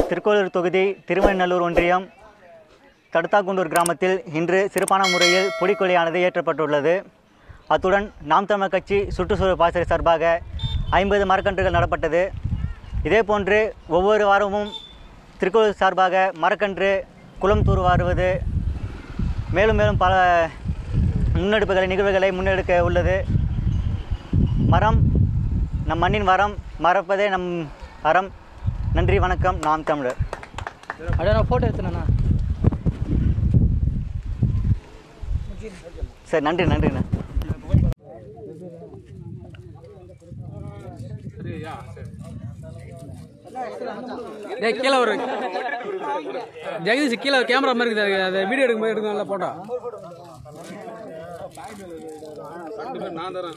திருக்கோளூர் தொகுதி திருமணநல்லூர் ஒன்றியம் தடுத்தாக்குண்டூர் கிராமத்தில் இன்று சிறப்பான முறையில் பொடிக்கொலையானது ஏற்றப்பட்டுள்ளது அத்துடன் நாம் தமிழர் கட்சி சுற்றுச்சூழல் பாசறை சார்பாக ஐம்பது மரக்கன்றுகள் நடப்பட்டது இதேபோன்று ஒவ்வொரு வாரமும் திருக்கோளூர் சார்பாக மரக்கன்று குளம் தூர்வாருவது மேலும் மேலும் பல முன்னெடுப்புகளை நிகழ்வுகளை முன்னெடுக்க உள்ளது மரம் நம் மண்ணின் வரம் மறப்பதே நம் அறம் நன்றி வணக்கம் நாம் தமிழர் அப்படியே நான் ஃபோட்டோ எடுத்துனேண்ணா சரி நன்றி நன்றிண்ணா டேய் கீழே ஒரு ஜெகதீஷ் கீழே ஒரு கேமரா மாதிரி இருக்குது அதை வீடியோ எடுக்கும்போது எடுக்கணும் நல்லா போட்டோ நான் தரேன்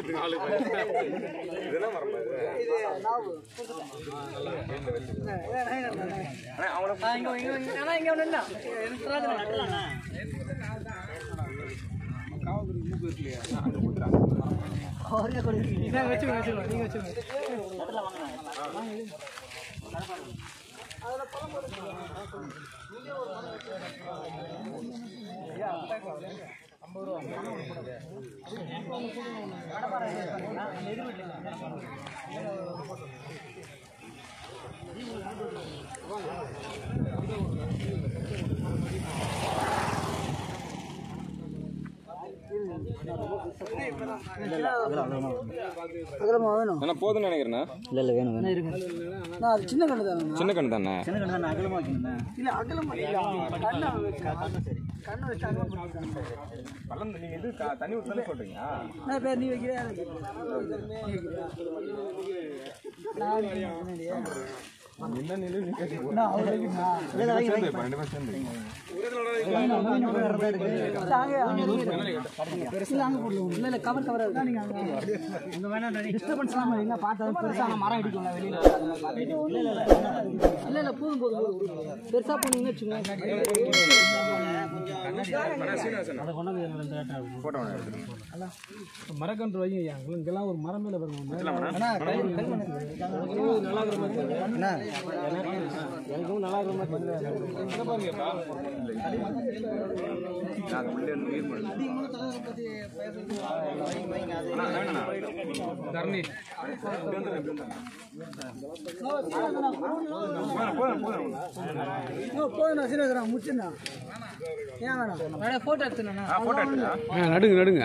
என்ன போதும்னு நினைக்கிறேண்ணா இல்லை இல்லை வேணும் வேணும் நான் அது சின்ன கண்ணு தானே சின்ன கண்ணு தானே சின்ன கண்டு தான் அகலமாக வைக்கணுண்ணே இல்லை அகலம் கண்ணு கண்ணு வச்சு பள்ளம் நீங்க இது த- தண்ணி ஊற்றி சொல்றீங்க நான் பேர் நீ வைக்கிறியா என்ன நிலை நீங்க இல்லை இல்லை ரெண்டு பேரும் சேர்ந்து இல்ல இல்ல கவர் கவர் அங்க வேணாம் டிஸ்டர்பன்ஸ் இல்லாம எங்க பார்த்தா பெருசா நான் மரம் அடிக்கும்ல வெளியில இல்ல இல்ல போதும் போதும் போதும். பெருசா போனீங்கன்னு மரக்கன்று வைங்க ஐயா இங்கெல்லாம் ஒரு மரம் மேல எனக்கும் நல்லா இருக்கிற மாதிரி தரணி போதும் சீரகரா முடிச்சுண்ணா ஏன் வேணாம் போட்டோ எடுத்துண்ணா நடுங்க நடுங்க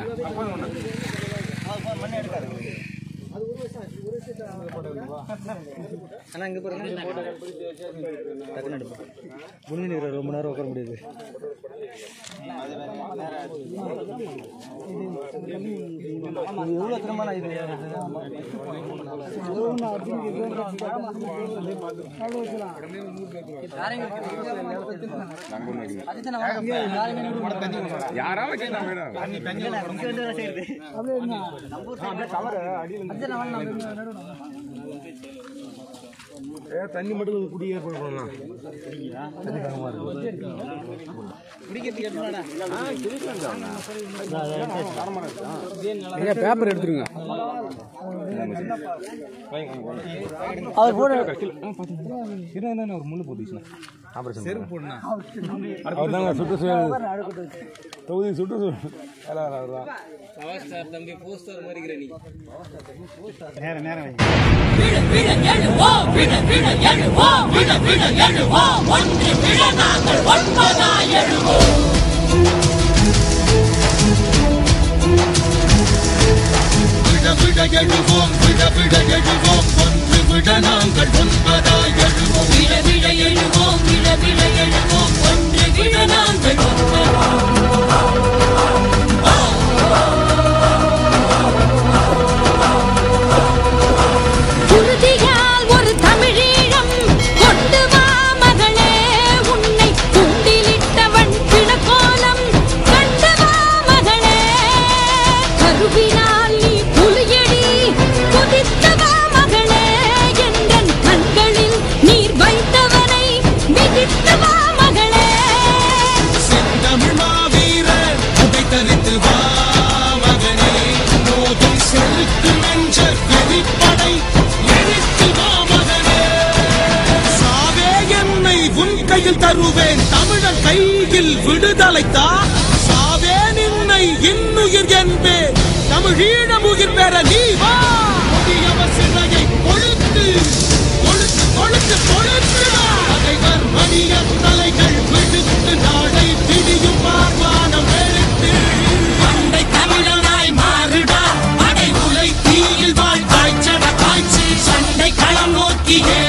ஆனால் இங்கே பாருங்க டக்குன்னு எடுப்போம் குனிஞ்சு நிற்கிற ரொம்ப நேரம் உட்கார முடியாது இது எவ்வளோ திரும்ப இது யாராவது கேட்டா மேடம் தண்ணி மட்டும் குடி ஏற்பாடு பண்ணலாம் ஐயா பேப்பர் எடுத்துருங்க அவர் போட இருந்தா ஒரு முள்ளு போட்டுச்சுண்ணா ஆபரேஷன் செருப்பு போடுண்ணா அவர் தாங்க சுற்றுச்சூழல் தொகுதி சுற்றுச்சூழல் வேலை அவர் தான் நேரம் நேரம் வை. விழ விழ எழுவோம் விழ விழ எழுவோம் விழ விழ எழுவோம் ஒன்று விழ நாங்கள் ஒன்பதாய் எழுவோம் விழ விழ எழுவோம் விழ விழ எழுவோம் ஒன்று விழ நாங்கள் ஒன்பதாய் எழுவோம் விழ விழ எழுவோம் விழ விழ எழுவோம் ஒன்று விழ நாங்கள் ஒன்பதாய் உறுதியால் ஒரு தமிழீழம் கொண்டு வா மகளே உன்னை தூண்டிலிட்டவன் பிணக்கோலம் கண்டு வா மகளே கருவினால் நீ புலியடி குதித்து வா மகளே எங்கள் கண்களில் கையில் தருவேன் தமிழர் கையில் விடுதலை தா சாவே நின்னை இன்னுயிர் என்பேன் தமிழீழம் உயிர் பெற நீ வா கொடியவர் சிறையை கொழுத்து கொழுத்து கொழுத்து கொழுத்து பகைவர் மணிய தலைகள் விழுத்து நாடை பிடியும் பார்வானம் வெறுத்து அண்டை தமிழனாய் மாறுடா படை உலை தீயில் வாழ் காய்ச்சட காய்ச்சி சண்டை களம் நோக்கியே